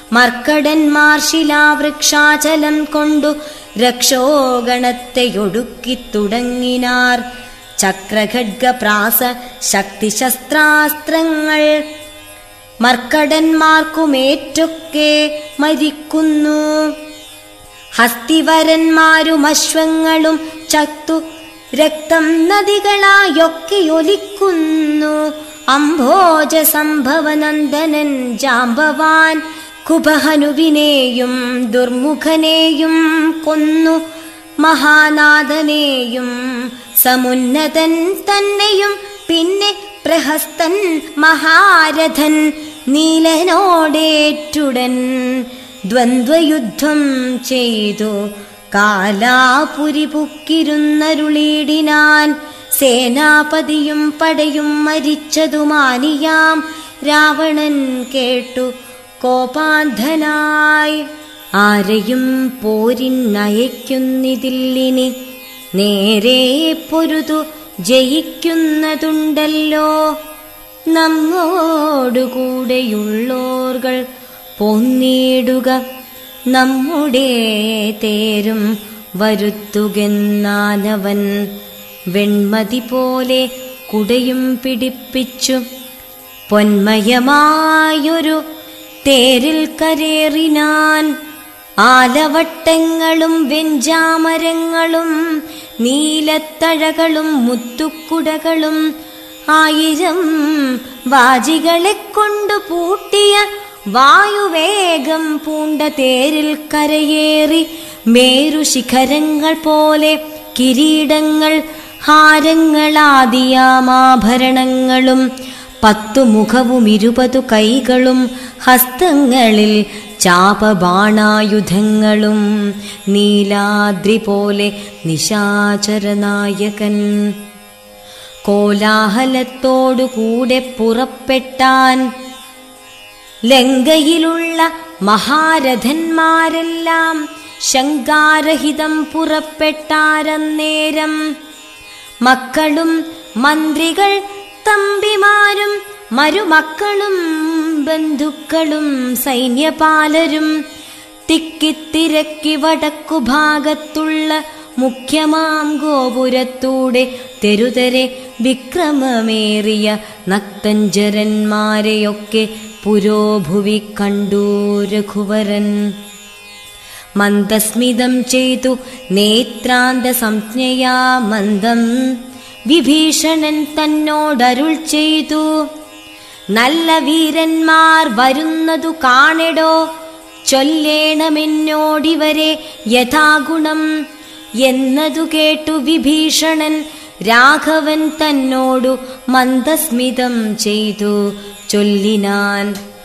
മർക്കടന്മാർ ശിലാവൃക്ഷാചലം കൊണ്ടു രക്ഷോഗണത്തെയൊടുക്കി തുടങ്ങിനാർ ചക്രഖഡ്ഗപ്രാസ ശക്തിശസ്ത്രാസ്ത്രങ്ങൾ മർക്കടന്മാർക്കുമേറ്റൊക്കെ മരിക്കുന്നു ഹസ്തിവരന്മാരും അശ്വങ്ങളും ചത്തു രക്തം നദികളായൊക്കെ ഒലിക്കുന്നു അംഭോജ സംഭവനന്ദനൻ ജാമ്പവാൻ കുബഹനുവിനെയും ദുർമുഖനെയും കൊന്നു മഹാനാഥനെയും സമുന്നതൻ തന്നെയും പിന്നെ പ്രഹസ്തൻ മഹാരഥൻ നീലനോടേറ്റുടൻ ദ്വന്ദ്വയുദ്ധം ചെയ്തു കാലാപുരി പുക്കിരുന്നരുളീടിനാൻ സേനാപതിയും പടയും മരിച്ചതുമാനിയാം രാവണൻ കേട്ടു കോപാന്ധനായി ആരെയും പോരിന്നയക്കുന്നിതില്ലിനി നേരെ പൊരുതു ജയിക്കുന്നതുണ്ടല്ലോ നമ്മോടുകൂടെയുള്ളോർകൾ പോന്നിടുക നമ്മുടെ തേരും വരുത്തുകെന്നാനവൻ വെൺമതി പോലെ കുടയും പിടിപ്പിച്ചു പൊന്മയമായൊരു തേരിൽ കരേറിനാൻ ആലവട്ടങ്ങളും വെഞ്ചാമരങ്ങളും നീലത്തഴകളും മുത്തുക്കുടകളും ആയിരം വാജികളെ കൊണ്ടു പൂട്ടിയ വായുവേഗം പൂണ്ട തേരിൽ കരയേറി മേരുശിഖരങ്ങൾ പോലെ കിരീടങ്ങൾ ഹാരങ്ങളാദിയാമാഭരണങ്ങളും പത്തു മുഖവും ഇരുപതു കൈകളും ഹസ്തങ്ങളിൽ ചാപബാണായുധങ്ങളും നീലാദ്രി പോലെ നിശാചരനായകൻ കോലാഹലത്തോടുകൂടെ പുറപ്പെട്ടാൻ ലങ്കയിലുള്ള മഹാരഥന്മാരെല്ലാം ശങ്കാരഹിതം പുറപ്പെട്ടാരന്നേരം മക്കളും മന്ത്രികൾ തമ്പിമാരും മരുമക്കളും ബന്ധുക്കളും സൈന്യപാലരും തിക്കിത്തിരക്കി വടക്കു ഭാഗത്തുള്ള മുഖ്യമാം ഗോപുരത്തൂടെ തെരുതരെ വിക്രമമേറിയ നക്തഞ്ചരന്മാരെയൊക്കെ പുരോഭുവി കണ്ടു രഘുവരൻ മന്ദസ്മിതം ചെയ്തു നേത്രാന്ത സംജ്ഞയാ മന്ദം വിഭീഷണൻ തന്നോടരുൾ ചെയ്തു നല്ല വീരന്മാർ വരുന്നതു കാണെടോ ചൊല്ലേണമെന്നോടിവരെ യഥാഗുണം എന്നതു കേട്ടു വിഭീഷണൻ രാഘവൻ തന്നോടു മന്ദസ്മിതം ചെയ്തു ചൊല്ലിനാൻ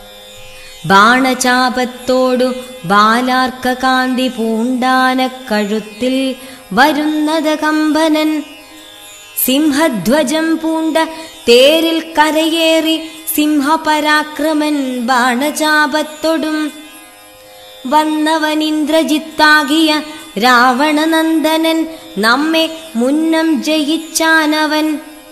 ബാണചാപത്തോടു ബാലാർക്കകാന്തി പൂണ്ടാന കഴുത്തിൽ വരുന്നത് കമ്പനൻ സിംഹധ്വജം പൂണ്ട തേരിൽ കരയേറി സിംഹപരാക്രമൻ ബാണചാപത്തൊടും വന്നവനിന്ദ്രജിത്താകിയ രാവണനന്ദനൻ നമ്മെ മുന്നം ജയിച്ചാനവൻ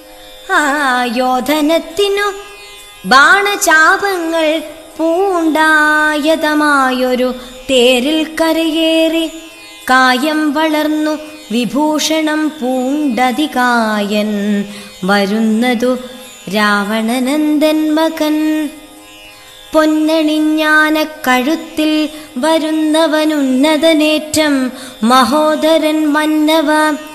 ആയോധനത്തിനു ബാണചാപങ്ങൾ പൂണ്ടായതമായൊരു തേരിൽ കരയേറി കായം വളർന്നു വിഭൂഷണം പൂണ്ടതികായൻ വരുന്നതു രാവണനന്ദൻ മകൻ പൊന്നണിഞ്ഞാന കഴുത്തിൽ വരുന്നവനുന്നതനേറ്റം മഹോദരൻ മന്നവ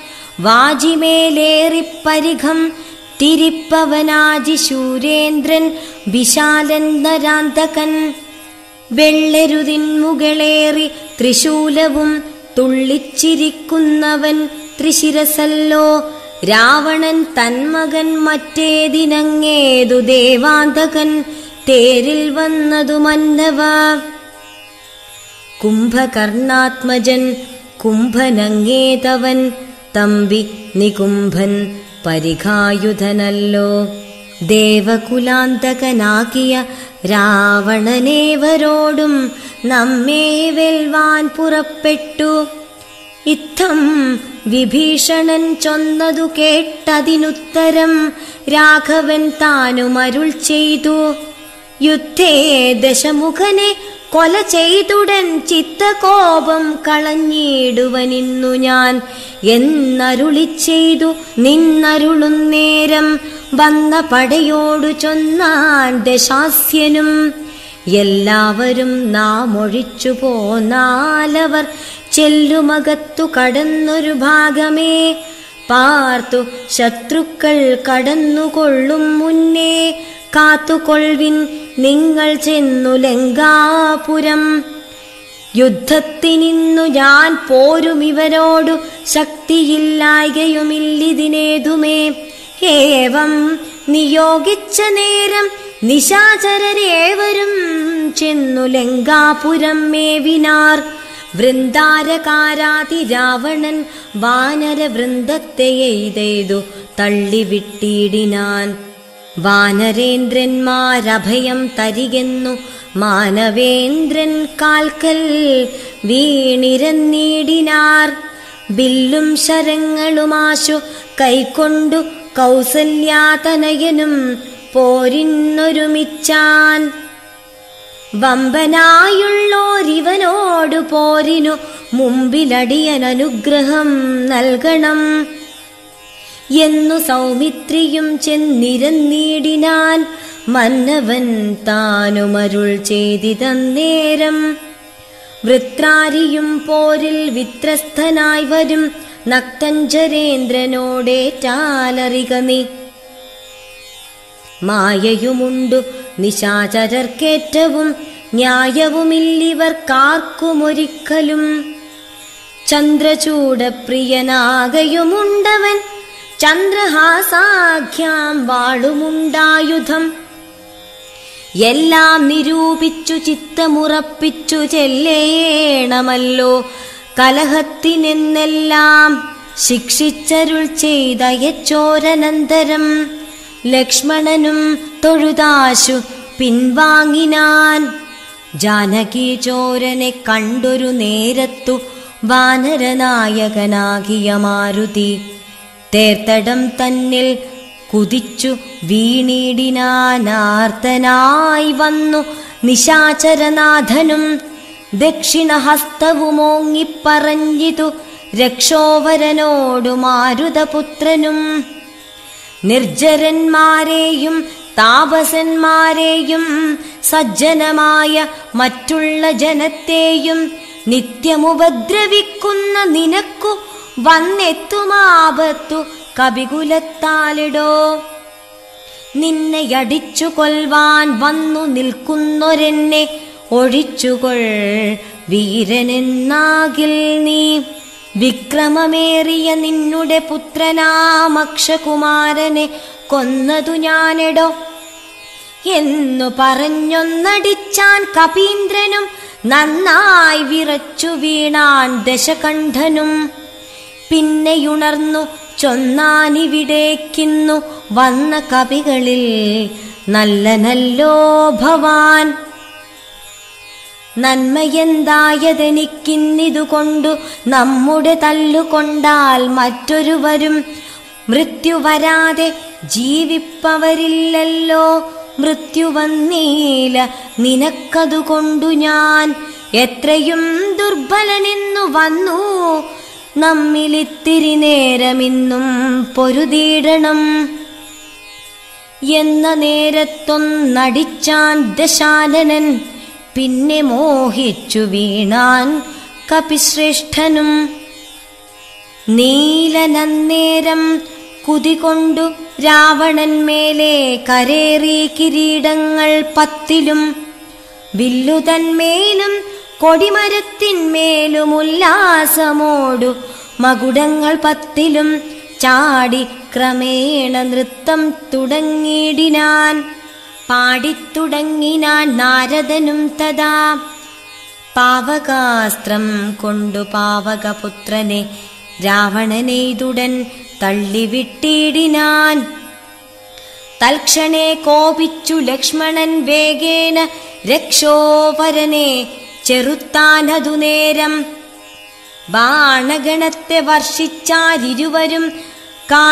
വാജിമേലേറിപ്പരിഘം തിരിപ്പവനാജി ശൂരേന്ദ്രൻ വിശാലൻ നരാന്തകൻ വെള്ളെരുതിൻ മുകളേറി ത്രിശൂലവും തുള്ളിച്ചിരിക്കുന്നവൻ ത്രിശിരസല്ലോ രാവണൻ തന്മകൻ മറ്റേതിനങ്ങേതു ദേവാന്തകൻ തേരിൽ വന്നതു മന്നവ കുംഭകർണാത്മജൻ കുംഭനങ്ങേതവൻ തമ്പി നികുംഭൻ പരിഘായുധനല്ലോ ദേവകുലാന്തകനാകിയ രാവണനേവരോടും നമ്മെ വെൽവാൻ പുറപ്പെട്ടു ഇത്തം വിഭീഷണൻ ചൊന്നതു കേട്ടതിനുത്തരം രാഘവൻ താനും അരുൾ ചെയ്തു യുദ്ധേ ദശമുഖനെ കൊല ചെയ്തുടൻ ചിത്തകോപം കളഞ്ഞിടുവനിന്നു ഞാൻ എന്നരുളി ചെയ്തു നിന്നരുളുന്നേരം വന്ന പടയോടു ചൊന്നാൻ ദശാസ്യനും എല്ലാവരും നാം ഒഴിച്ചു പോന്നാലവർ ചെല്ലുമകത്തു കടന്നൊരു ഭാഗമേ പാർത്തു ശത്രുക്കൾ കടന്നുകൊള്ളും മുന്നേ കാത്തുകൊൾവിൻ നിങ്ങൾ ചെന്നു ലങ്കാപുരം യുദ്ധത്തിനിന്നു ഞാൻ പോരും ഇവരോടു ശക്തിയില്ലായകയുമില്ലിതിനേതുമേ ഏവം നിയോഗിച്ച നേരം നിശാചരരേവരും ചെന്നു ലങ്കാപുരം മേവിനാർ വൃന്ദാരകാരാതി രാവണൻ വാനര വൃന്ദത്തെ എയ്തെയ്തു തള്ളിവിട്ടിടിനാൻ വാനരേന്ദ്രന്മാരഭയം തരികെന്നു മാനവേന്ദ്രൻ കാൽക്കൽ വീണിരന്നീടിനാർ ബില്ലും ശരങ്ങളുമാശു കൈക്കൊണ്ടു കൗസല്യാതനയനും പോരിന്നൊരുമിച്ചാൻ വമ്പനായുള്ളോരിവനോടു പോരിനു മുമ്പിലടിയൻ അനുഗ്രഹം നൽകണം എന്നു സൗമിത്രിയും ചെന്നിരന്നീടിനാൻ മന്നവൻ താനുമരുൾ ചെയ്തിതന്നേരം വൃത്രാരിയും പോരിൽ വിത്രസ്തനായി വരും നക്തഞ്ചരേന്ദ്രനോടേറ്റാലറിക നീ മായയുമുണ്ടു നിശാചരർക്കേറ്റവും ന്യായവുമില്ലിവർക്കാർക്കുമൊരിക്കലും ചന്ദ്രചൂടപ്രിയനാകയുമുണ്ടവൻ ചന്ദ്രഹാസാഖ്യാം വാളുമുണ്ടായുധം എല്ലാം നിരൂപിച്ചു ചിത്തമുറപ്പിച്ചു ചെല്ലേണമല്ലോ കലഹത്തിനെന്നെല്ലാം ശിക്ഷിച്ചരുൾ ചെയ്ത യച്ചോരനന്തരം ലക്ഷ്മണനും തൊഴുതാശു പിൻവാങ്ങിനാൻ ജാനകി ചോരനെ കണ്ടൊരു നേരത്തു വാനരനായകനാകിയ മാരുതി തേർത്തടം തന്നിൽ കുതിച്ചു വീണിടിനാനാർത്തനായി വന്നു നിശാചരനാഥനും ദക്ഷിണഹസ്തവുമോങ്ങിപ്പറഞ്ഞിതു രക്ഷോവരനോടു മാരുതപുത്രനും നിർജരന്മാരെയും താപസന്മാരെയും സജ്ജനമായ മറ്റുള്ള ജനത്തെയും നിത്യമുപദ്രവിക്കുന്ന നിനക്കു വന്നെത്തുമാപത്തു കപികുലത്താലിടോ നിന്നെ അടിച്ചു കൊൽവാൻ വന്നു നിൽക്കുന്നൊരെന്നെ ഒഴിച്ചുകൊൾ വീരനെന്നാകിൽ നീ വിക്രമമേറിയ നിന്നുടെ പുത്രനാമക്ഷകുമാരനെ കൊന്നതു ഞാനെടോ എന്നു പറഞ്ഞൊന്നടിച്ചാൻ കപീന്ദ്രനും നന്നായി വിറച്ചു വീണാൻ ദശകണ്ഠനും പിന്നെയുണർന്നു ചൊന്നാനിവിടേക്കിന്നു വന്ന കവികളിൽ നല്ല ഭവാൻ നന്മയെന്തായതെനിക്കിന്നിതുകൊണ്ടു നമ്മുടെ തല്ലുകൊണ്ടാൽ മറ്റൊരുവരും മൃത്യു വരാതെ ജീവിപ്പവരില്ലല്ലോ മൃത്യു വന്നീല നിനക്കതുകൊണ്ടു ഞാൻ എത്രയും ദുർബലനെന്നു വന്നു നമ്മിലിത്തിരി നേരമിന്നും പൊരുതീടണം എന്ന നേരത്തൊന്നടിച്ചാൻ ദശാനനൻ പിന്നെ മോഹിച്ചു വീണാൻ കപിശ്രേഷ്ഠനും നീലനന്നേരം കുതികൊണ്ടു രാവണൻ മേലെ കരേറി കിരീടങ്ങൾ പത്തിലും വില്ലുതന്മേലും കൊടിമരത്തിന്മേലും ഉല്ലാസമോടു മകുടങ്ങൾ പത്തിലും ചാടി ക്രമേണ നൃത്തം തുടങ്ങിടിനാൻ പാടിത്തുടങ്ങിനാൻ നാരദനും തഥാ പാവകാസ്ത്രം കൊണ്ടു പാവകപുത്രനെ രാവണനെയ്തുടൻ തള്ളിവിട്ടിടിനാൻ തൽക്ഷണേ കോപിച്ചു ലക്ഷ്മണൻ വേഗേന രക്ഷോപരനെ ചെറുത്താനതു നേരം ബാണഗണത്തെ വർഷിച്ചാരിരുവരും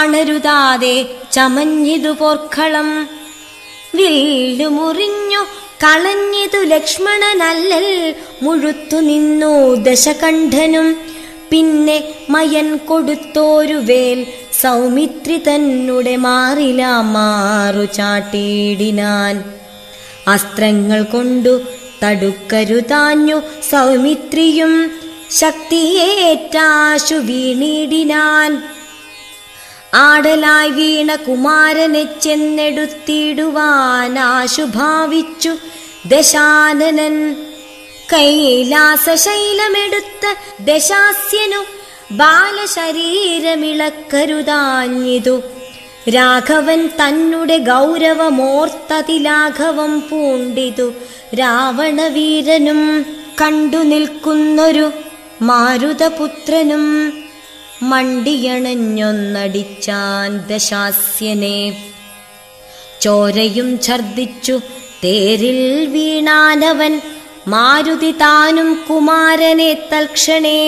കാണരുതാതെ ചമഞ്ഞിതു പോർക്കളം വില്ലു മുറിഞ്ഞു കളഞ്ഞതു ലക്ഷ്മണനല്ലൽ മുഴുത്തു നിന്നു ദശകണ്ഠനും പിന്നെ മയൻ കൊടുത്തോരു വേൽ സൗമിത്രി തന്നെ മാറില മാറു ചാട്ടിയിടിനാൻ അസ്ത്രങ്ങൾ കൊണ്ടു തടുക്കരുതാഞ്ഞു സൗമിത്രിയും ശക്തിയേറ്റാശു വീണിടിനാൻ ആടലായി വീണ കുമാരനെ ചെന്നെടുത്തിടുവാനാശു ഭാവിച്ചു ദശാനനൻ കൈലാസശൈലമെടുത്ത ദശാസ്യനു ബാലശരീരമിളക്കരുതാഞ്ഞിതു രാഘവൻ തന്നെ ഗൗരവമോർത്തതിലാഘവം പൂണ്ടിതു രാവണവീരനും കണ്ടു നിൽക്കുന്നൊരു മാരുതപുത്രനും മണ്ടിയണഞ്ഞൊന്നടിച്ചാൻ ദശാസ്യനെ ചോരയും ഛർദിച്ചു തേരിൽ വീണാനവൻ മാരുതി താനും കുമാരനെ തൽക്ഷണേ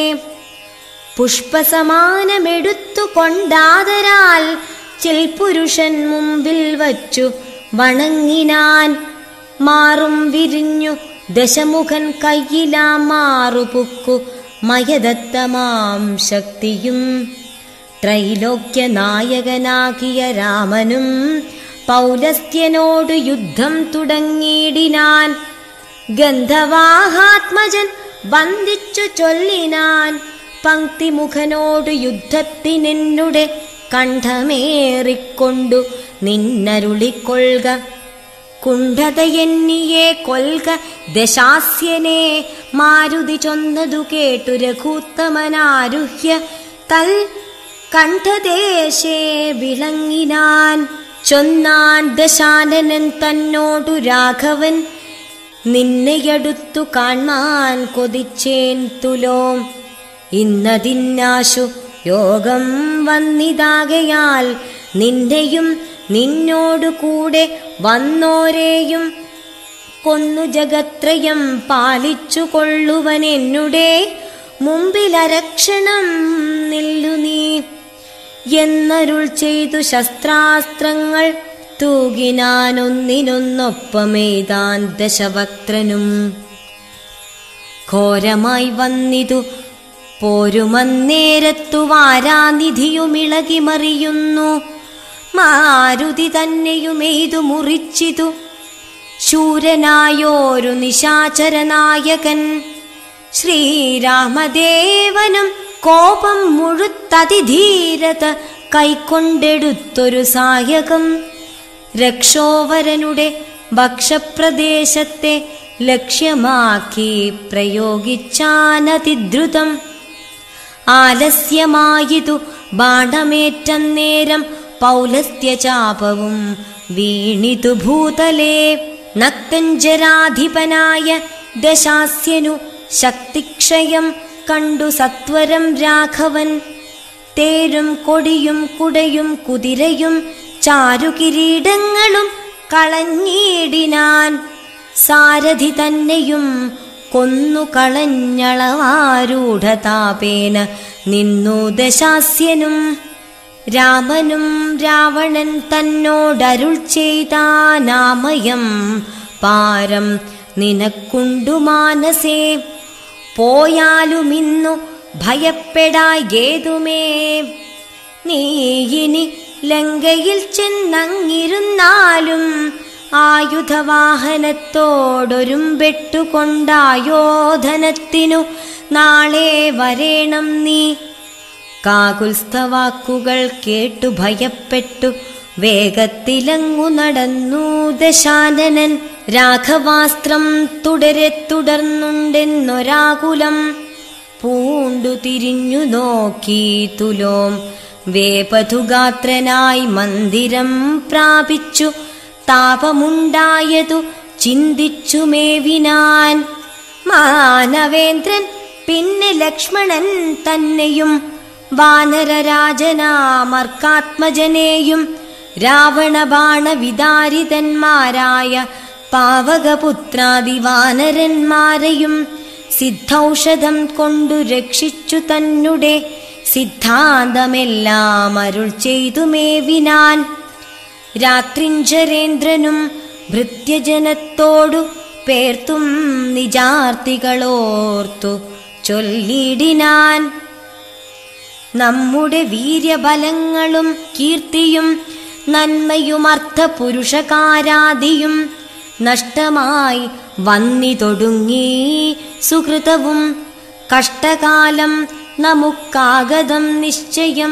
പുഷ്പസമാനമെടുത്തു കൊണ്ടാതരാൽ ചിൽപുരുഷൻ മുമ്പിൽ വച്ചു വണങ്ങിനാൻ മാറും വിരിഞ്ഞു ദശമുഖൻ കയ്യിലാ മാറുപുക്കു മയദത്തമാം ശക്തിയും ത്രൈലോക്യ നായകനാകിയ രാമനും പൗലസ്ത്യനോട് യുദ്ധം തുടങ്ങിയിടിനാൻ ഗന്ധവാഹാത്മജൻ വന്ദിച്ചു ചൊല്ലിനാൻ പങ്ക്തിമുഖനോട് യുദ്ധത്തിനെന്നുടെ കണ്ഠമേറിക്കൊണ്ടു നിന്നരുളിക്കൊള്ളുക കുണ്ഠതയെന്നിയെ കൊൽക ദശാസ്യനെ മാരുതി ചൊന്നതു കേട്ടു രഘൂത്തമനാരുഹ്യ തൽ കണ്ഠദേശേ വിളങ്ങിനാൻ ചൊന്നാൻ ദശാനനൻ തന്നോടു രാഘവൻ നിന്നെയടുത്തു കാണാൻ കൊതിച്ചേൻ തുലോം ഇന്നതിന്നാശു യോഗം വന്നിതാകയാൽ നിന്റെയും നിന്നോടു കൂടെ വന്നോരെയും കൊന്നു ജഗത്രയം പാലിച്ചു കൊള്ളുവൻ എന്നുടെ മുമ്പിലരക്ഷണം നില്ലു നീ എന്നരുൾ ചെയ്തു ശസ്ത്രാസ്ത്രങ്ങൾ തൂകിനാനൊന്നിനൊന്നൊപ്പമേതാൻ ദശവക്ത്രനും ഘോരമായി വന്നിതു പോരുമന്നേരത്തു വാരാനിധിയുമിളകി മറിയുന്നു മാരുതി തന്നെയുമെയ്തു മുറിച്ചിതു ശൂരനായോരു നിശാചരനായകൻ ശ്രീരാമദേവനും കോപം മുഴുത്തതിധീരത കൈക്കൊണ്ടെടുത്തൊരു സായകം രക്ഷോവരനുടെ ഭക്ഷപ്രദേശത്തെ ലക്ഷ്യമാക്കി പ്രയോഗിച്ചാനതിദ്രുതം ആലസ്യമായിതു ബാണമേറ്റന്നേരം പൗലസ്ത്യചാപവും വീണിതു ഭൂതലേ നക്തഞ്ജരാധിപനായ ദശാസ്യനു ശക്തിക്ഷയം കണ്ടു സത്വരം രാഘവൻ തേരും കൊടിയും കുടയും കുതിരയും ചാരുകിരീടങ്ങളും കളഞ്ഞിടിനാൻ സാരഥി തന്നെയും കൊന്നു കളഞ്ഞളവാരൂഢതാപേന നിന്നു ദശാസ്യനും രാമനും രാവണൻ തന്നോടരുൾ ചെയ്താനാമയം പാരം നിനക്കുണ്ടു മാനസേ പോയാലുമിന്നു ഭയപ്പെടായേതുമേ നീ ഇനി ലങ്കയിൽ ചെന്നങ്ങിരുന്നാലും ആയുധവാഹനത്തോടൊരുമ്പെട്ടുകൊണ്ടായോധനത്തിനു നാളെ വരേണം നീ കാകുൽസ്ഥവാക്കുകൾ കേട്ടു ഭയപ്പെട്ടു വേഗത്തിലങ്ങു നടന്നു ദശാനനൻ രാഘവാസ്ത്രം തുടരെ തുടർന്നുണ്ടെന്നൊരാകുലം പൂണ്ടു തിരിഞ്ഞു നോക്കി തുലോം വേപഥുഗാത്രനായി മന്ദിരം പ്രാപിച്ചു താപമുണ്ടായതു ചിന്തിച്ചു മേവിനാൻ മാനവേന്ദ്രൻ പിന്നെ ലക്ഷ്മണൻ തന്നെയും വാനരരാജനാമർക്കാത്മജനെയും രാവണബാണവിദാരിതന്മാരായ പാവകപുത്രാദി വാനരന്മാരെയും സിദ്ധൌഷധം കൊണ്ടു രക്ഷിച്ചു തന്നെ സിദ്ധാന്തമെല്ലാം അരുൾ ചെയ്തു മേവിനാൻ രാത്രിഞ്ചരേന്ദ്രനും ഭൃത്യജനത്തോടു പേർത്തും നിജാർത്തികളോർത്തു ചൊല്ലിടിനാൻ നമ്മുടെ വീര്യബലങ്ങളും കീർത്തിയും നന്മയും അർത്ഥപുരുഷകാരാദിയും നഷ്ടമായി വന്നിതൊടുങ്ങി സുഹൃതവും കഷ്ടകാലം നമുക്കാഗതം നിശ്ചയം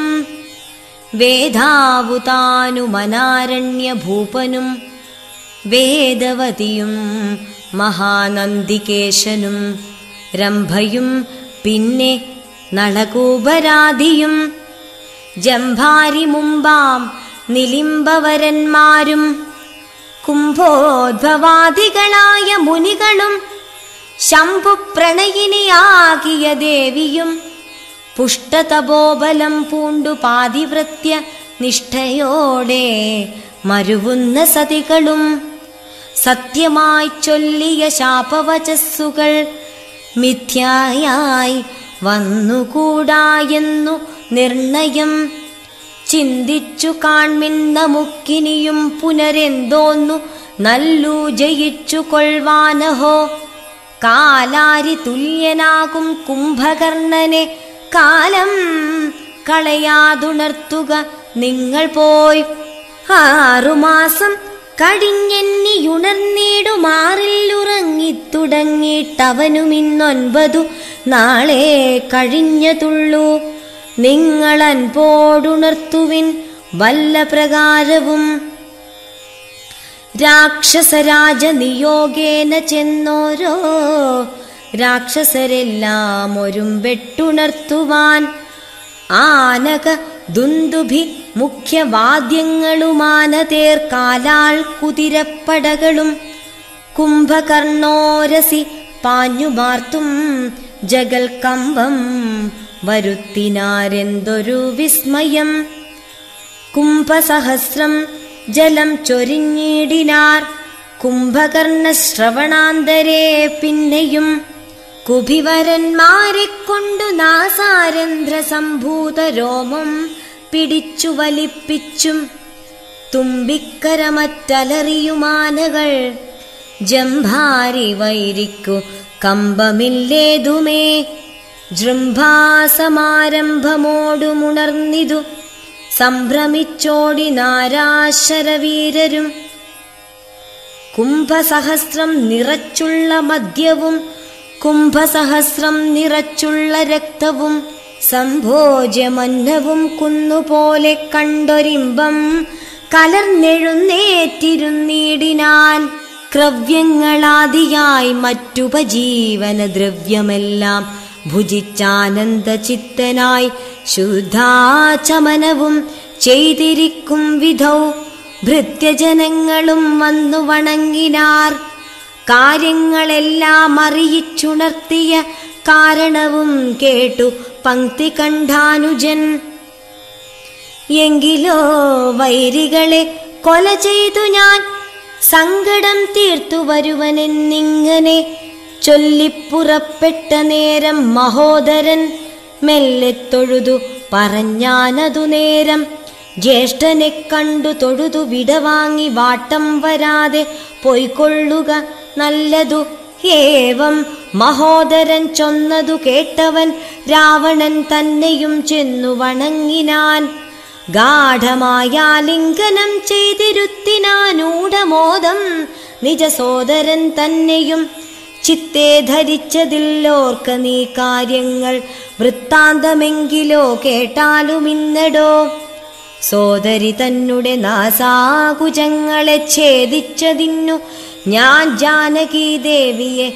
വേദാവുതാനുമനാരണ്യഭൂപനും വേദവതിയും മഹാനന്ദികേശനും രംഭയും പിന്നെ നളകൂപരാധിയും ജംഭാരി മുമ്പാം നിലിംബവരന്മാരും കുംഭോദ്ഭവാദികളായ മുനികളും ശംഭുപ്രണയിനിയാകിയ ദേവിയും പുഷ്ടതപോബലം പൂണ്ടു പാതിവൃത്യ നിഷ്ഠയോടെ മരുവുന്ന സതികളും സത്യമായി ചൊല്ലിയ ശാപവചസ്സുകൾ മിഥ്യയായി വന്നുകൂടായെന്നു നിർണയം ചിന്തിച്ചു കാൺമിൻ നമുക്കിനിയും പുനരെന്തോന്നു നല്ലു ജയിച്ചു കൊൾവാനഹോ കാലാരി തുല്യനാകും കുംഭകർണനെ കാലം കളയാതുണർത്തുക നിങ്ങൾ പോയി ആറുമാസം കഴിഞ്ഞെന്നിയുണർന്നിടുമാറിൽ ഉറങ്ങിത്തുടങ്ങിയിട്ടവനുമിന്നൊൻപതു നാളെ കഴിഞ്ഞതുള്ളൂ നിങ്ങൾ അൻപോടുണർത്തുവിൻ വല്ല പ്രകാരവും രാക്ഷസരാജ നിയോഗേന ചെന്നോരോ രാക്ഷസരെല്ലാം ഒരുമ്പെട്ടുണർത്തുവാൻ ആനക ദുന്ദുഭി മുഖ്യവാദ്യങ്ങളുമാനതേർ കാലാൾ കുതിരപ്പടകളും കുംഭകർണോരസി പാഞ്ഞുമാർത്തും ജഗൽ കമ്പം വരുത്തിനാരെന്തൊരു വിസ്മയം കുംഭസഹസ്രം ജലം ചൊരിഞ്ഞിടിനാർ കുംഭകർണ ശ്രവണാന്തരേ പിന്നെയും കുഭിവരന്മാരെ കൊണ്ടു നാസാരന്ധ്ര സംഭൂത രോമം പിടിച്ചു വലിപ്പിച്ചും തുമ്പിക്കരമറ്റലറിയുമാനകൾ ജംഭാരി വൈരിക്കു കമ്പമില്ലേതുമേ ജൃംഭാസമാരംഭമോടുമുണർന്നിതു സംഭ്രമിച്ചോടി നാരാശരവീരരും കുംഭസഹസ്രം നിറച്ചുള്ള മദ്യവും കുംഭസഹസ്രം നിറച്ചുള്ള രക്തവും സംഭോജ്യമന്നവും കുന്നുപോലെ കണ്ടൊരിമ്പം കലർന്നെഴുന്നേറ്റിരുന്നിടിനാൻ ക്രവ്യങ്ങളാദിയായി മറ്റുപജീവന ദ്രവ്യമെല്ലാം ഭുജിച്ചാനന്ദചിത്തനായി ശുദ്ധാചമനവും ചെയ്തിരിക്കും വിധൗ ഭൃത്യജനങ്ങളും വന്നു വണങ്ങിനാർ കാര്യങ്ങളെല്ലാം അറിയിച്ചുണർത്തിയ കാരണവും കേട്ടു പങ്ക്തി കണ്ഠാനുജൻ എങ്കിലോ വൈരികളെ കൊല ചെയ്തു ഞാൻ സങ്കടം തീർത്തു വരുവനെന്നിങ്ങനെ ചൊല്ലിപ്പുറപ്പെട്ട നേരം മഹോദരൻ മെല്ലെ തൊഴുതു പറഞ്ഞാനതു നേരം ജ്യേഷ്ഠനെ കണ്ടു തൊഴുതു വിടവാങ്ങി വാട്ടം വരാതെ പൊയ്ക്കൊള്ളുക നല്ലതു ഏവം മഹോദരൻ ചൊന്നതു കേട്ടവൻ രാവണൻ തന്നെയും ചെന്നു വണങ്ങിനാൻ ഗാഠമായ ലിംഗനം ചെയ്തിരുത്തിനാനൂഢമോദം നിജ സോദരൻ തന്നെയും ചിത്തേ ധരിച്ചതില്ലോർക്ക നീ കാര്യങ്ങൾ വൃത്താന്തമെങ്കിലോ കേട്ടാലുമിന്നടോ സോദരി തന്നെ നാസാകുജങ്ങളെ ഛേദിച്ചതിന്നു ഞാൻ ജാനകി ദേവിയെ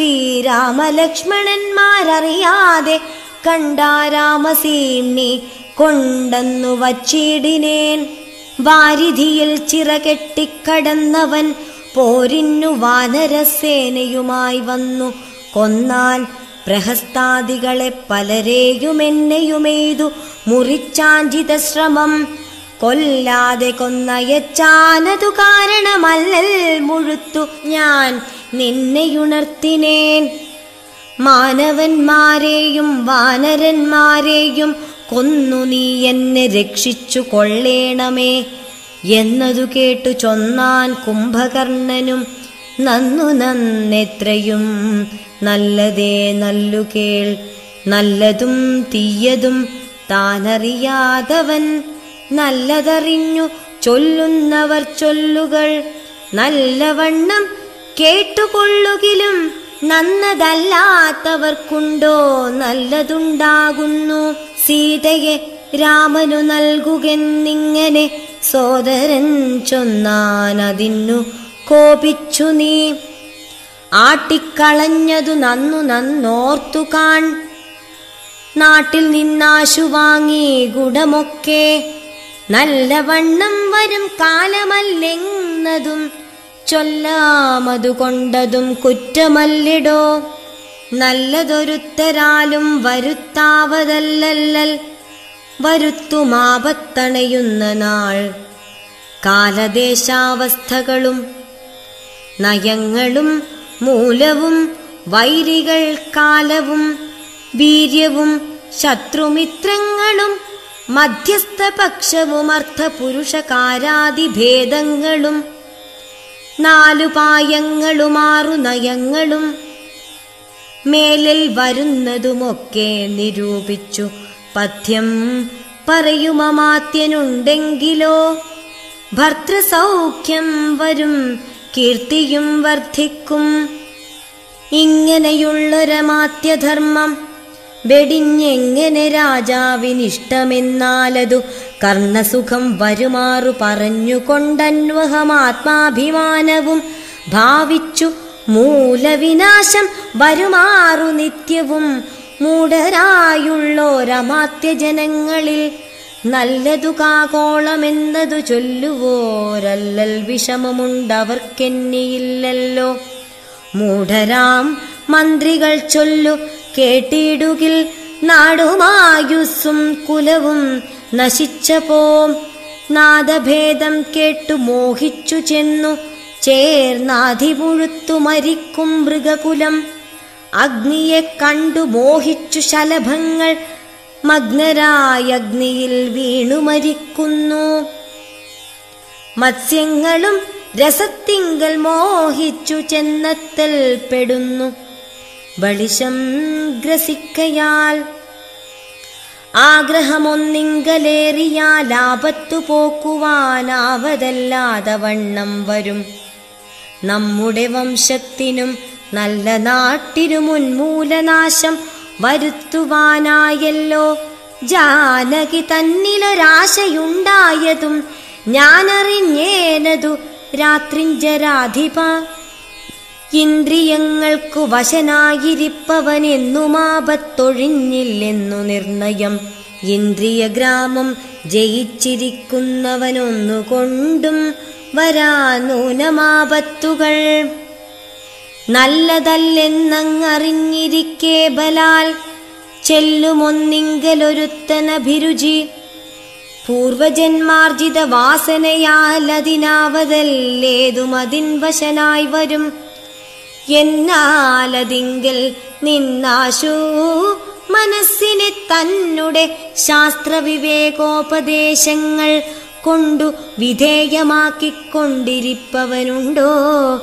ശ്രീരാമലക്ഷ്മണന്മാരറിയാതെ കണ്ടാരാമസീംനി കൊണ്ടെന്നു വച്ചിടിനേൻ വാരിധിയിൽ ചിറകെട്ടിക്കടന്നവൻ പോരിന്നു വാനരസേനയുമായി വന്നു കൊന്നാൻ പ്രഹസ്താദികളെ പലരെയുമെന്നെയുമെയ്തു മുറിച്ചാഞ്ചിത ശ്രമം കൊല്ലാതെ കൊന്നയച്ചാനതു കാരണമല്ലൽ മുഴുത്തു ഞാൻ നിന്നെയുണർത്തിനേൻ മാനവന്മാരെയും വാനരന്മാരെയും കൊന്നു നീ എന്നെ രക്ഷിച്ചു കൊള്ളേണമേ എന്നതു കേട്ടു ചൊന്നാൻ കുംഭകർണനും നന്നു നന്നെത്രയും നല്ലതേ നല്ലു കേൾ നല്ലതും തീയതും താനറിയാതവൻ നല്ലതറിഞ്ഞു ചൊല്ലുന്നവർ ചൊല്ലുകൾ നല്ലവണ്ണം കേട്ടുകൊള്ളുകിലും നന്നതല്ലാത്തവർക്കുണ്ടോ നല്ലതുണ്ടാകുന്നു സീതയെ രാമനു നൽകുകെന്നിങ്ങനെ സോദരൻ ചൊന്നാനതിന്നു കോപിച്ചു നീ ആട്ടിക്കളഞ്ഞതു നന്നു നന്നോർത്തു കാൺ നാട്ടിൽ നിന്നാശു വാങ്ങി ഗുണമൊക്കെ നല്ലവണ്ണം വരും കാലമല്ലെന്നതും ചൊല്ലാമതുകൊണ്ടതും കുറ്റമല്ലിടോ നല്ലതൊരുത്തരാലും വരുത്താവതല്ലല്ലൽ വരുത്തുമാപത്തണയുന്ന നാൾ കാലദേശാവസ്ഥകളും നയങ്ങളും മൂലവും വൈരികൾ കാലവും വീര്യവും ശത്രുമിത്രങ്ങളും മധ്യസ്ഥപക്ഷവും അർത്ഥപുരുഷകാരാദിഭേദങ്ങളും നാലു പായങ്ങളുമാറു നയങ്ങളും മേലിൽ വരുന്നതുമൊക്കെ നിരൂപിച്ചു പഥ്യം പറയുമമാത്യനുണ്ടെങ്കിലോ ഭർത്തൃസൗഖ്യം വരും കീർത്തിയും വർദ്ധിക്കും ഇങ്ങനെയുള്ളൊരമാത്യധർമ്മം വെടിഞ്ഞെങ്ങനെ രാജാവിനിഷ്ടമെന്നാലതു കർണസുഖം വരുമാറു പറഞ്ഞുകൊണ്ടന്വഹമാത്മാഭിമാനവും ഭാവിച്ചു മൂലവിനാശം വരുമാറു നിത്യവും മൂഢരായുള്ളോരമാത്യജനങ്ങളിൽ നല്ലതു കാകോളമെന്നതു ചൊല്ലുവോരല്ലൽ വിഷമമുണ്ടവർക്കെന്നിയില്ലല്ലോ മൂഢരാം മന്ത്രികൾ ചൊല്ലു കേട്ടിടുകിൽ നാടുമായുസ്സും കുലവും നശിച്ച പോം നാദഭേദം കേട്ടു മോഹിച്ചു ചെന്നു ചേർന്നാധിപുഴുത്തു മരിക്കും മൃഗകുലം അഗ്നിയെ കണ്ടു മോഹിച്ചു ശലഭങ്ങൾ മഗ്നരായ അഗ്നിയിൽ വീണു മരിക്കുന്നു മത്സ്യങ്ങളും രസത്തിങ്കൽ മോഹിച്ചു ചെന്നത്തൽ പെടുന്നു ബളിശം ഗ്രസിക്കയാൽ ആഗ്രഹമൊന്നിങ്കലേറിയാൽ ആപത്തു പോക്കുവാനാവതല്ലാതെ വണ്ണം വരും നമ്മുടെ വംശത്തിനും നല്ല നാട്ടിനും ഉന്മൂലനാശം വരുത്തുവാനായല്ലോ ജാനകി തന്നിലൊരാശയുണ്ടായതും ഞാനറിഞ്ഞേനതു രാത്രിഞ്ചരാധിപ ഇന്ദ്രിയങ്ങൾക്കു വശനായിരിപ്പവനെന്നുമാപത്തൊഴിഞ്ഞില്ലെന്നു നിർണയം ഇന്ദ്രിയഗ്രാമം ജയിച്ചിരിക്കുന്നവനൊന്നുകൊണ്ടും വരാ നൂനമാപത്തുകൾ നല്ലതല്ലെന്നങ്ങറിഞ്ഞിരിക്കേ ബലാൽ ചെല്ലുമൊന്നിങ്കലൊരുത്തനഭിരുചി പൂർവജന്മാർജിത വാസനയാൽ അതിനാവതല്ലേതും അതിൻ വശനായി വരും എന്നാലതിങ്കൽ നിന്നാശു മനസ്സിനെ തന്നെ ശാസ്ത്രവിവേകോപദേശങ്ങൾ കൊണ്ടു വിധേയമാക്കിക്കൊണ്ടിരിപ്പവനുണ്ടോ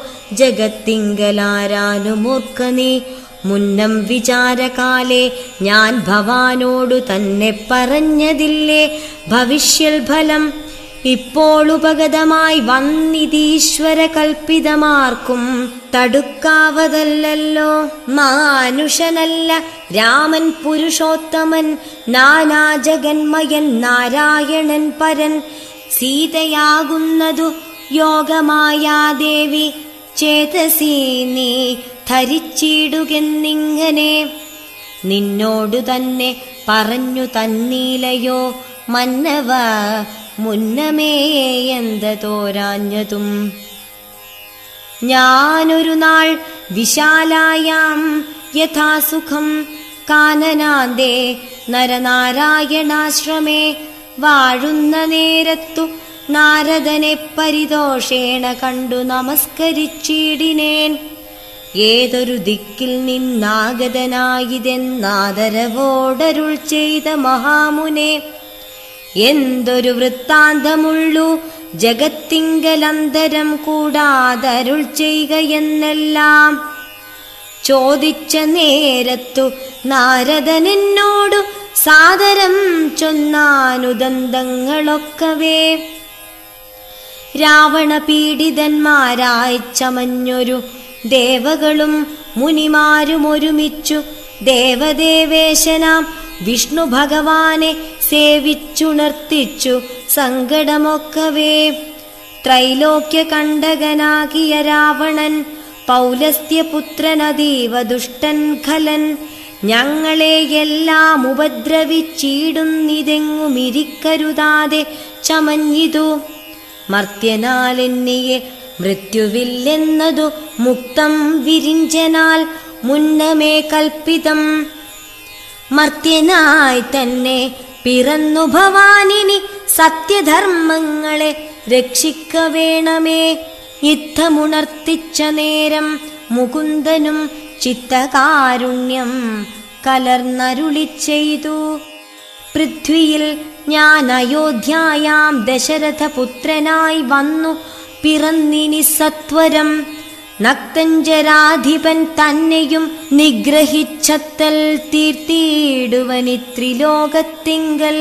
ജഗത്തിങ്കലാരാനുമൂർക്ക നീ മുന്നം വിചാരകാലേ ഞാൻ ഭവാനോടു തന്നെ പറഞ്ഞതില്ലേ ഭവിഷ്യൽ ഫലം ഇപ്പോൾ ഉപഗതമായി വന്നിതീശ്വര കൽപ്പിതമാർക്കും തടുക്കാവതല്ലോ മാനുഷനല്ല രാമൻ പുരുഷോത്തമൻ നാനാജഗന്മയൻ നാരായണൻ പരൻ സീതയാകുന്നതു യോഗമായാദേവി ചേതസി നീ ധരിച്ചിടുകെന്നിങ്ങനെ നിന്നോടു തന്നെ പറഞ്ഞു തന്നീലയോ മന്നവ മുന്നമേ എന്ത തോരാഞ്ഞതും ഞാനൊരു നാൾ വിശാലായാം യഥാസുഖം കാനനാന്തേ നരനാരായണാശ്രമേ വാഴുന്ന നേരത്തു നാരദനെ പരിദോഷേണ കണ്ടു നമസ്കരിച്ചിടിനേൻ ഏതൊരു ദിക്കിൽ നിന്നാഗതനായിതെന്നാദരവോടരുൾ ചെയ്ത മഹാമുനെ എന്തൊരു വൃത്താന്തമുള്ളു ജഗത്തിങ്കലന്തരം കൂടാതരുൾ ചെയ്യുകയെന്നെല്ലാം ചോദിച്ച നേരത്തു നാരദനെന്നോടു സാദരം ചൊന്നാനുദന്തങ്ങളൊക്കവേ രാവണ പീഡിതന്മാരായി ചമഞ്ഞൊരു ദേവകളും മുനിമാരും ഒരുമിച്ചു ദേവദേവേശനാം വിഷ്ണു ഭഗവാനെ സേവിച്ചുണർത്തിച്ചു സങ്കടമൊക്കവേ ത്രൈലോക്യ കണ്ടകനാകിയ രാവണൻ പൗലസ്ത്യപുത്രനതീവ ദുഷ്ടൻ ഖലൻ ഞങ്ങളെയെല്ലാം ഉപദ്രവിച്ചിടുന്നിതെങ്ങുമിരിക്കരുതാതെ ചമഞ്ഞിതു മർത്യനാലെന്നിയെ മൃത്യുവില്ലെന്നതു മുക്തം വിരിഞ്ചനാൽ മുന്നമേ കൽപ്പിതം മർത്യനായി തന്നെ പിറന്നു ഭവാനിനി സത്യധർമ്മങ്ങളെ രക്ഷിക്ക വേണമേ യുദ്ധമുണർത്തിച്ച നേരം മുകുന്ദനും ചിത്തകാരുണ്യം കലർന്നരുളി ചെയ്തു പൃഥ്വിയിൽ ഞാൻ അയോധ്യായാം ദശരഥപുത്രനായി വന്നു പിറന്നിനി സത്വരം നക്തഞ്ചരാധിപൻ തന്നെയും നിഗ്രഹിച്ചത്തൽ തീർത്തിയിടുവനി ത്രിലോകത്തിങ്കൽ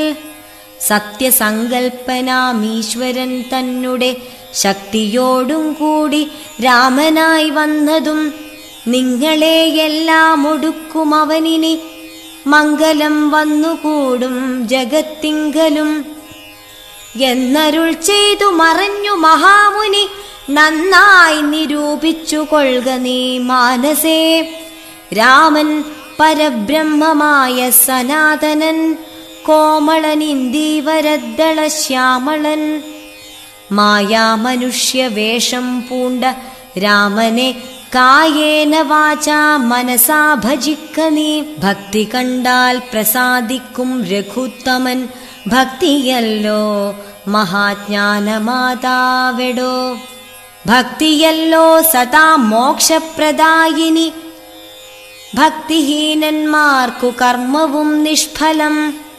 സത്യസങ്കൽപ്പനാമീശ്വരൻ തന്നെ ശക്തിയോടും കൂടി രാമനായി വന്നതും നിങ്ങളെയെല്ലാം ഒടുക്കും അവനിനി മംഗലം വന്നുകൂടും ജഗത്തിങ്കലും എന്നരുൾ ചെയ്തു മറഞ്ഞു മഹാമുനി നന്നായി നിരൂപിച്ചു കൊള്ളുക നീ മാനസേ രാമൻ പരബ്രഹ്മമായ സനാതനൻ കോമളനിന്ദീവരദ്ദള ശ്യാമളൻ മായാമനുഷ്യ വേഷം പൂണ്ട രാമനെ കായേന വാചാ മനസാ ഭജിക്ക നീ ഭക്തി കണ്ടാൽ പ്രസാദിക്കും രഘുത്തമൻ ഭക്തിയല്ലോ മഹാജ്ഞാനമാതാവെടോ ഭക്തിയല്ലോ സദാ മോക്ഷപ്രദായിനി ഭക്തിഹീനന്മാർക്കു കർമ്മവും നിഷ്ഫലം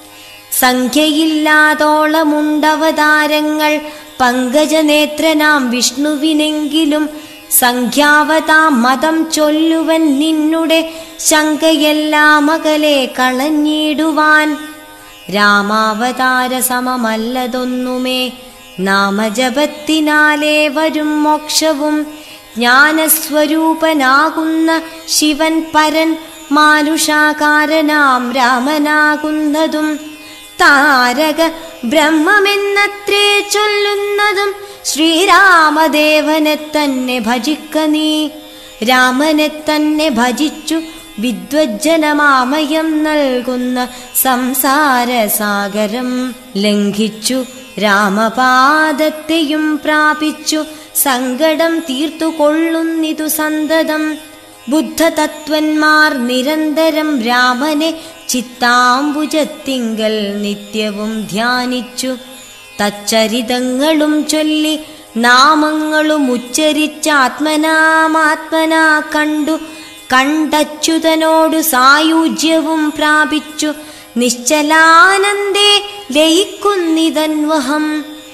സംഖ്യയില്ലാതോളമുണ്ടവതാരങ്ങൾ പങ്കജനേത്രനാം വിഷ്ണുവിനെങ്കിലും സംഖ്യാവതാം മതം ചൊല്ലുവൻ നിന്നുടെ ശങ്കയെല്ലാം അകലെ കളഞ്ഞിടുവാൻ രാമാവതാര സമമല്ലതൊന്നുമേ നാമജപത്തിനാലേ വരും മോക്ഷവും ജ്ഞാനസ്വരൂപനാകുന്ന ശിവൻ പരൻ മാനുഷാകാരനാം രാമനാകുന്നതും താരക ബ്രഹ്മമെന്നത്രേ ചൊല്ലുന്നതും ശ്രീരാമദേവനെ തന്നെ ഭജിക്ക നീ രാമനെ തന്നെ ഭജിച്ചു വിദ്വജ്ജനമാമയം നൽകുന്ന സംസാരസാഗരം ലംഘിച്ചു രാമപാദത്തെയും പ്രാപിച്ചു സങ്കടം തീർത്തു കൊള്ളുന്നിതു സന്തതം ബുദ്ധതത്വന്മാർ നിരന്തരം രാമനെ ചിത്താംബുജത്തിങ്കൽ നിത്യവും ധ്യാനിച്ചു തച്ചരിതങ്ങളും ചൊല്ലി നാമങ്ങളും ഉച്ചരിച്ചാത്മനാമാത്മനാ കണ്ടു കണ്ടച്യുതനോടു സായുജ്യവും പ്രാപിച്ചു നിശ്ചലാനന്ദേ ലയിക്കുന്നിതന്വഹം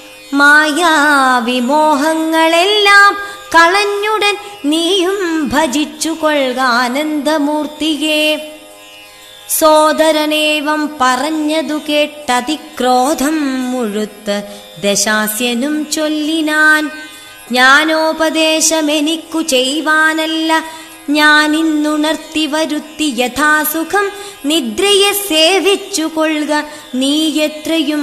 മായാവിമോഹങ്ങളെല്ലാം കളഞ്ഞുടൻ നീയും ഭജിച്ചു കൊൾകാനന്ദമൂർത്തിയെ സോദരനേവം പറഞ്ഞതു കേട്ടതിക്രോധം മുഴുത്ത് ദശാസ്യനും ചൊല്ലിനാൻ ജ്ഞാനോപദേശമെനിക്കു ചെയ്യുവാനല്ല ഞാനിന്നുണർത്തി വരുത്തി യഥാസുഖം നിദ്രയെ സേവിച്ചു കൊള്ളുക നീ എത്രയും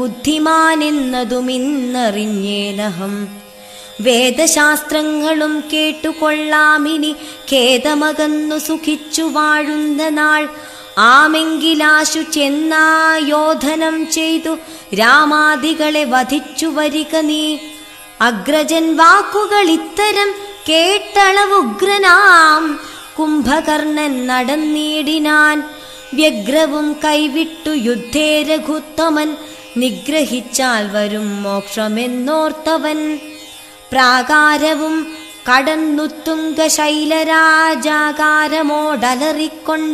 ബുദ്ധിമാനെന്നതുമിന്നറിഞ്ഞേനഹം വേദശാസ്ത്രങ്ങളും കേട്ടുകൊള്ളാമിനി ഖേദമകന്നു സുഖിച്ചു വാഴുന്ന നാൾ ആമെങ്കിലാശു ചെന്നായോധനം ചെയ്തു രാമാദികളെ വധിച്ചു വരിക നീ അഗ്രജൻ വാക്കുകൾ ഇത്തരം കേട്ടളവുഗ്രനാം കുംഭകർണൻ നടന്നിടിനാൻ വ്യഗ്രവും കൈവിട്ടു യുദ്ധേ രഘുത്തമൻ നിഗ്രഹിച്ചാൽ വരും മോക്ഷമെന്നോർത്തവൻ പ്രാകാരവും കടന്നുത്തുങ്ക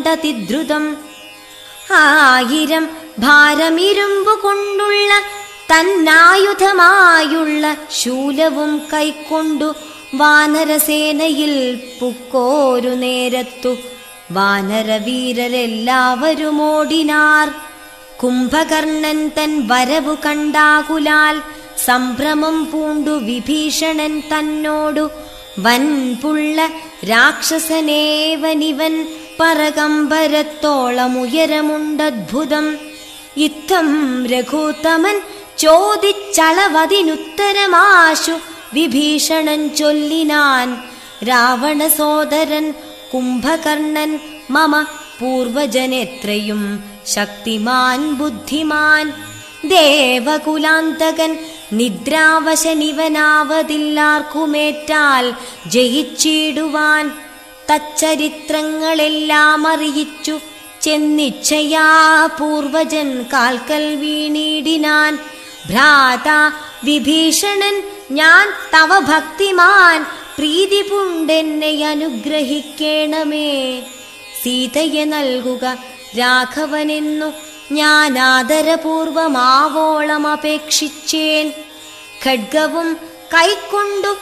ശൈലരാജാകാരമോടലറിക്കൊണ്ടതിദ്രുതം ആയിരം ഭാരമിരുമ്പു കൊണ്ടുള്ള തന്നായുധമായുള്ള ശൂലവും കൈക്കൊണ്ടു വാനരസേനയിൽ പുക്കോരു നേരത്തു വാനരവീരരെല്ലാവരും ഓടിനാർ കുംഭകർണൻ തൻ വരവു കണ്ടാകുലാൽ സംഭ്രമം പൂണ്ടു വിഭീഷണൻ തന്നോടു വൻപുള്ള രാക്ഷസനേവനിവൻ പറകമ്പരത്തോളമുയരമുണ്ടദ്ഭുതം ഇത്തം രഘുത്തമൻ ചോദിച്ചളവതിനുത്തരമാശു വിഭീഷണൻ ചൊല്ലിനാൻ രാവണ സോദരൻ കുംഭകർണൻ മമ പൂർവജനെത്രയും ശക്തിമാൻ ബുദ്ധിമാൻ ദേവകുലാന്തകൻ നിദ്രാവശനിവനാവതില്ലാർക്കുമേറ്റാൽ ജയിച്ചിടുവാൻ തച്ചരിത്രങ്ങളെല്ലാം അറിയിച്ചു ചെന്നിച്ഛയാ പൂർവജൻ കാൽക്കൽ വീണിടിനാൻ ഭ്രാത വിഭീഷണൻ ഞാൻ തവ ഭക്തിമാൻ പ്രീതി പുണ്ടെന്നെ അനുഗ്രഹിക്കേണമേ സീതയെ നൽകുക രാഘവനെന്നു ഞാൻ ആദരപൂർവമാവോളം അപേക്ഷിച്ചേൻ ഖഡ്ഗവും കൈക്കൊണ്ടു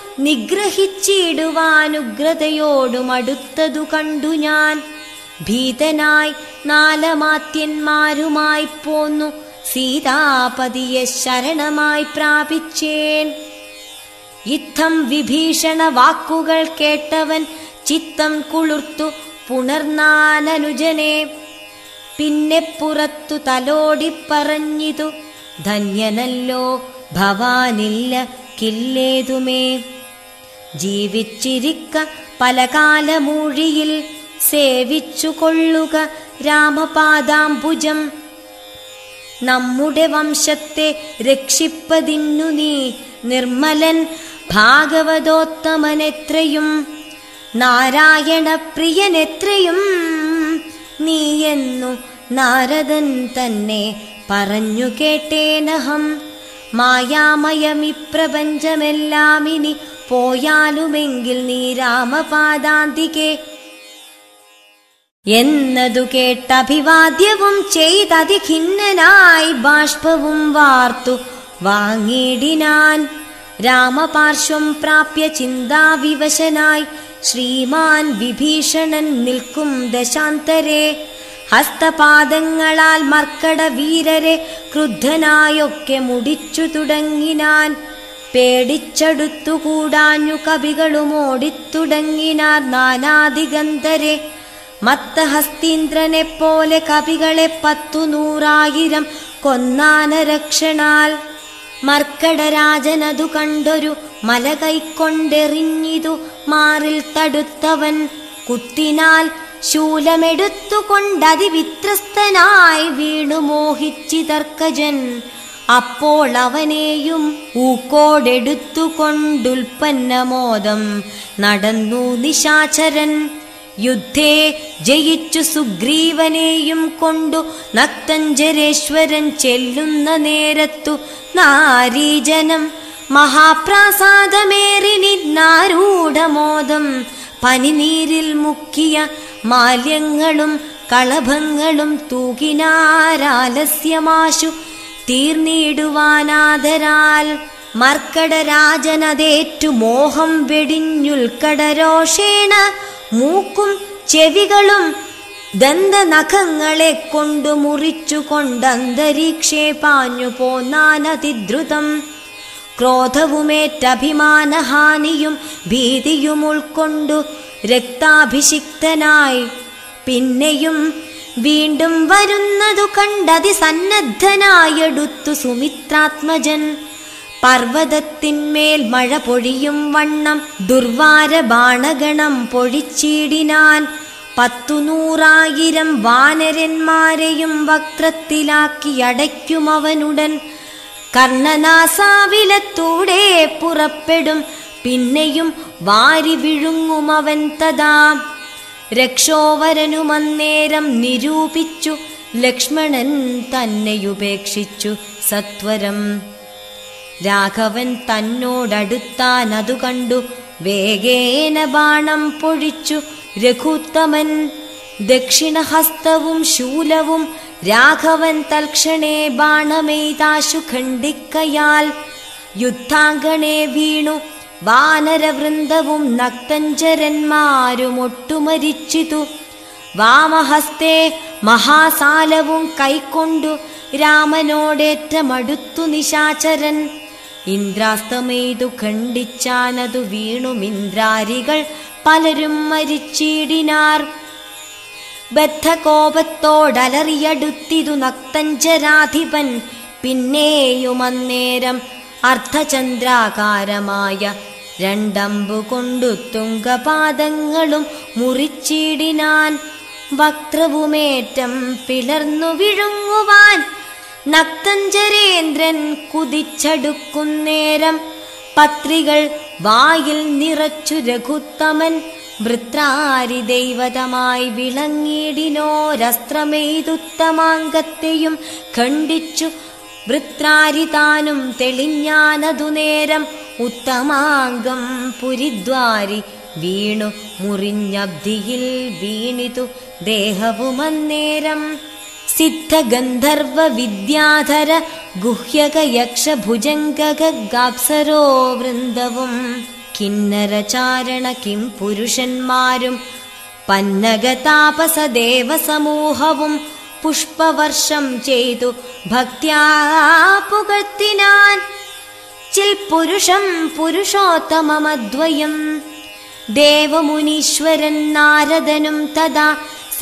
നിഗ്രഹിച്ചിടുവാനുഗ്രതയോടും അടുത്തതു കണ്ടു ഞാൻ ഭീതനായി നാലമാത്യന്മാരുമായി പോന്നു സീതാപതിയെ ശരണമായി പ്രാപിച്ചേൻ ഇത്തം വിഭീഷണ വാക്കുകൾ കേട്ടവൻ ചിത്തം കുളിർത്തു പുണർന്നാനനുജനെ പിന്നെ പുറത്തു തലോടിപ്പറഞ്ഞിതു ധന്യനല്ലോ ഭവാനില്ല കില്ലേതുമേ ജീവിച്ചിരിക്ക പല കാലമൂഴിയിൽ സേവിച്ചു കൊള്ളുക രാമപാദാംബുജം നമ്മുടെ വംശത്തെ രക്ഷിപ്പതിന്നു നീ നിർമ്മലൻ ഭാഗവതോത്തമനെത്രയും നാരായണ പ്രിയനെത്രയും നീയെന്നു നാരദൻ തന്നെ പറഞ്ഞു കേട്ടേനഹം മായാമയമി പ്രപഞ്ചമെല്ലാം ഇനി പോയാലുമെങ്കിൽ നീ രാമപാദാന്തികെ എന്നതു കേട്ടഭിവാദ്യവും ചെയ്തതിഖിന്നനായി ബാഷ്പവും വാർത്തു വാങ്ങിയിടിനാൻ രാമപാർശ്വം പ്രാപ്യ ചിന്താവിവശനായി ശ്രീമാൻ വിഭീഷണൻ നിൽക്കും ദശാന്തരെ ഹസ്തപാദങ്ങളാൽ മർക്കട വീരരെ ക്രുദ്ധനായൊക്കെ മുടിച്ചു തുടങ്ങിനാൻ പേടിച്ചടുത്തുകൂടാഞ്ഞു കവികളും ഓടിത്തുടങ്ങിനാർ നാനാദിഗന്ധരെ മത്തഹസ്തീന്ദ്രനെ പോലെ കവികളെ പത്തു നൂറായിരം കൊന്നാനരക്ഷണാൽ മർക്കടരാജനതു കണ്ടൊരു മല കൈക്കൊണ്ടെറിഞ്ഞിതു മാറിൽ തടുത്തവൻ കുത്തിനാൽ ശൂലമെടുത്തുകൊണ്ടതിവിത്രസ്തനായി വീണു മോഹിച്ചിതർക്കജൻ അപ്പോൾ അവനെയും ഊക്കോടെടുത്തുകൊണ്ടുൽപ്പന്നമോദം നടന്നു നിശാചരൻ യുദ്ധേ ജയിച്ചു സുഗ്രീവനെയും കൊണ്ടു നക്തഞ്ചരേശ്വരൻ ചെല്ലുന്ന നേരത്തു നാരീജനം മഹാപ്രാസാദമേറി നിന്നാരൂഢമോദം പനിനീരിൽ മുക്കിയ മാല്യങ്ങളും കളഭങ്ങളും തൂകിനാരാലസ്യമാശു തീർന്നിടുവാനാദരാൽ മർക്കടരാജനതേറ്റു മോഹം വെടിഞ്ഞുൽക്കടരോഷേണ മൂക്കും ചെവികളും ദന്തനഖങ്ങളെ കൊണ്ടു മുറിച്ചുകൊണ്ടന്തരീക്ഷേ പാഞ്ഞു പോന്നാനതിദ്രുതം ക്രോധവുമേറ്റഭിമാനഹാനിയും ഭീതിയും ഉൾക്കൊണ്ടു രക്താഭിഷിക്തനായി പിന്നെയും വീണ്ടും വരുന്നതു കണ്ടതി സന്നദ്ധനായെടുത്തു സുമിത്രാത്മജൻ പർവ്വതത്തിന്മേൽ മഴ പൊഴിയും വണ്ണം ദുർവാര ബാണഗണം പൊഴിച്ചിടിനാൻ പത്തു നൂറായിരം വാനരന്മാരെയും വക്രത്തിലാക്കി അടയ്ക്കുമവനുടൻ കർണനാസാവിലത്തൂടെ പുറപ്പെടും പിന്നെയും വാരി വിഴുങ്ങുമവൻ തഥാ രക്ഷോവരനുമന്നേരം നിരൂപിച്ചു ലക്ഷ്മണൻ തന്നെയുപേക്ഷിച്ചു സത്വരം രാഘവൻ തന്നോടടുത്താൻ അതു കണ്ടു വേഗേന ബാണം പൊഴിച്ചു രഘുത്തമൻ ദക്ഷിണഹസ്തവും ശൂലവും രാഘവൻ തൽക്ഷണേ ബാണമെയ്താശു ഖണ്ഡിക്കയാൽ യുദ്ധാംഗണേ വീണു വാനരവൃന്ദവും നക്തഞ്ചരന്മാരും ഒട്ടുമരിച്ചിതു വാമഹസ്തേ മഹാസാലവും കൈക്കൊണ്ടു രാമനോടേറ്റമടുത്തു നിശാചരൻ ഇന്ദ്രാസ്തമെയ്തു ഖണ്ഡിച്ചാനതു വീണുമിന്ദ്രാരികൾ പലരും മരിച്ചിടിനാർ ബദ്ധകോപത്തോടലറിയടുത്തിതു നക്തഞ്ചരാധിപൻ പിന്നെയുമന്നേരം അർദ്ധചന്ദ്രാകാരമായ രണ്ടമ്പു കൊണ്ടു തുങ്കപാദങ്ങളും മുറിച്ചിടിനാൻ വക്രവുമേറ്റം പിളർന്നു വിഴുങ്ങുവാൻ നക്തഞ്ചരേന്ദ്രൻ കുതിച്ചടുക്കുന്നേരം പത്രികൾ വായിൽ നിറച്ചു രഘുത്തമൻ വൃത്രാരി ദൈവതമായി വിളങ്ങിയിടിനോരസ്ത്രമെയ്തുത്തമാങ്കത്തെയും ഖണ്ഡിച്ചു വൃത്രാരി താനും തെളിഞ്ഞാനതു നേരം ഉത്തമാംഗം പുരിദ്വാരി വീണു മുറിഞ്ഞബ്ധിയിൽ വീണിതു ദേഹവുമന്നേരം സിദ്ധഗന്ധർവ വിദ്യാധര ഗുഹ്യക യക്ഷ ഭുജംഗാപ്സരോ വൃന്ദവും കിന്നരചാരണ കിം പുരുഷന്മാരും പന്നഗതാപസ ദേവസമൂഹവും പുഷ്പവർഷം ചെയ്തു ഭക്ത്യാ പുകഴ്ത്തിനാൻ ചിൽ പുരുഷം പുരുഷോത്തമമദ്വയം ദേവമുനീശ്വരൻ നാരദനും തഥാ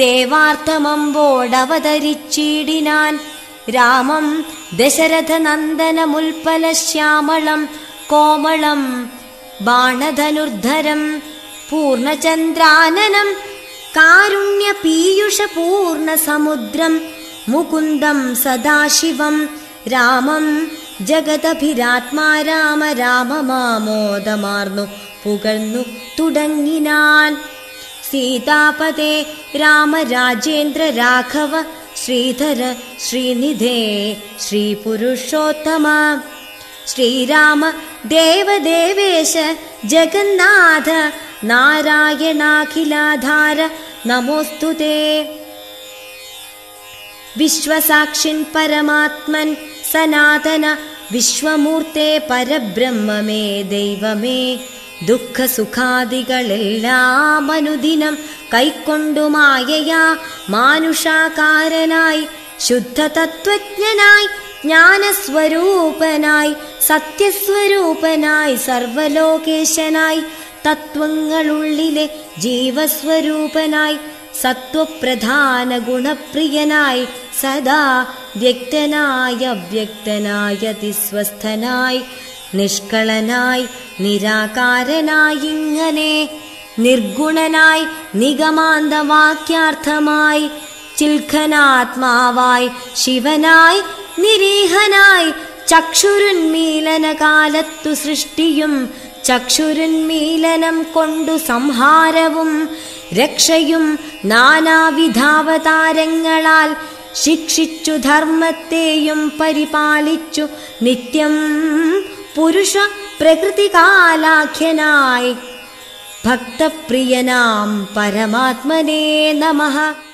സേവാർത്ഥമമ്പോടവതരിച്ചിടിനാൻ രാമം ദശരഥ നന്ദനമുൽപ്പല ശ്യാമളം കോമളം ബാണധനുർധരം പൂർണചന്ദ്രാനനം കാരുണ്യ പീയുഷ പൂർണ്ണ സമുദ്രം മുകുന്ദം സദാശിവം രാമം ജഗദഭിരാത്മാ രാമ രാമമാമോദമാർന്നു പുകഴ്ന്നു തുടങ്ങിനാൻ സീതാപദേ രാമരാജേന്ദ്ര രാഘവ ശ്രീധര ശ്രീനിധേ ശ്രീപുരുഷോത്തമ ശ്രീരാമ ദേവദേവേശ ജഗന്നാഥ നാരായണാഖിലാധാര നമോസ്തു വിശ്വസാക്ഷിൻ പരമാത്മൻ സനാതന വിശ്വമൂർത്തെ പരബ്രഹ്മമേ ദൈവമേ ദുഃഖസുഖാദികളെല്ലാം അനുദിനം കൈക്കൊണ്ടു മായയാ മാനുഷാകാരനായി ശുദ്ധ തത്വജ്ഞനായി ജ്ഞാനസ്വരൂപനായി സത്യസ്വരൂപനായി സർവലോകേശനായി തത്വങ്ങളുള്ളിലെ ജീവസ്വരൂപനായി സത്വപ്രധാന ഗുണപ്രിയനായി സദാ വ്യക്തനായ അവ്യക്തനായ അതിസ്വസ്ഥനായി നിഷ്കളനായി നിരാകാരനായി ഇങ്ങനെ നിർഗുണനായി നിഗമാന്തവാക്യാർത്ഥമായി ചിൽഖനാത്മാവായി ശിവനായി നിരീഹനായി ചക്ഷുരുന്മീലന കാലത്തു സൃഷ്ടിയും ചക്ഷുരുന്മീലനം കൊണ്ടു സംഹാരവും രക്ഷയും നാനാവിധാവതാരങ്ങളാൽ ശിക്ഷിച്ചു ധർമ്മത്തെയും പരിപാലിച്ചു നിത്യം പുരുഷ പ്രകൃതികാലാഖ്യനായി ഭക്തപ്രിയനാം പരമാത്മനേ നമഃ